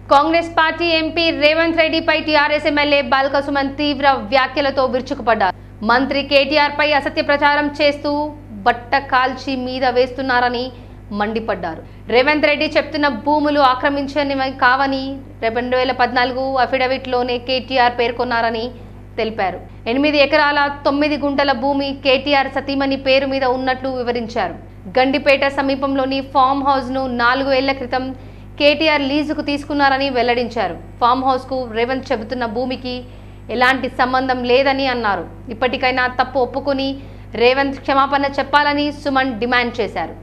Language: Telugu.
కాంగ్రెస్ పార్టీ ఎంపీ రేవంత్ రెడ్డిపై టీఆర్ఎస్ ఎమ్మెల్యే బాల్క సుమన్ తీవ్ర వ్యాఖ్యలతో విరుచుకుపడ్డారు మంత్రి కేటీఆర్ పై అసత్య ప్రచారం చేస్తూ బట్ట కాల్చి మీద వేస్తున్నారని మండిపడ్డారు రేవంత్ రెడ్డి చెప్తున్న భూములు ఆక్రమించనివి కావని రెండు వేల పద్నాలుగు అఫిడవిట్లోనే కేటీఆర్ పేర్కొన్నారని తెలిపారు ఎనిమిది ఎకరాల తొమ్మిది గుంటల భూమి కేటీఆర్ సతీమణి పేరు మీద ఉన్నట్లు వివరించారు గండిపేట సమీపంలోని ఫామ్ హౌస్ను నాలుగు ఏళ్ల క్రితం కేటీఆర్ లీజుకు తీసుకున్నారని వెల్లడించారు ఫామ్ హౌస్కు రేవంత్ చెబుతున్న భూమికి ఎలాంటి సంబంధం లేదని అన్నారు ఇప్పటికైనా తప్పు ఒప్పుకొని రేవంత్ క్షమాపణ చెప్పాలని సుమన్ డిమాండ్ చేశారు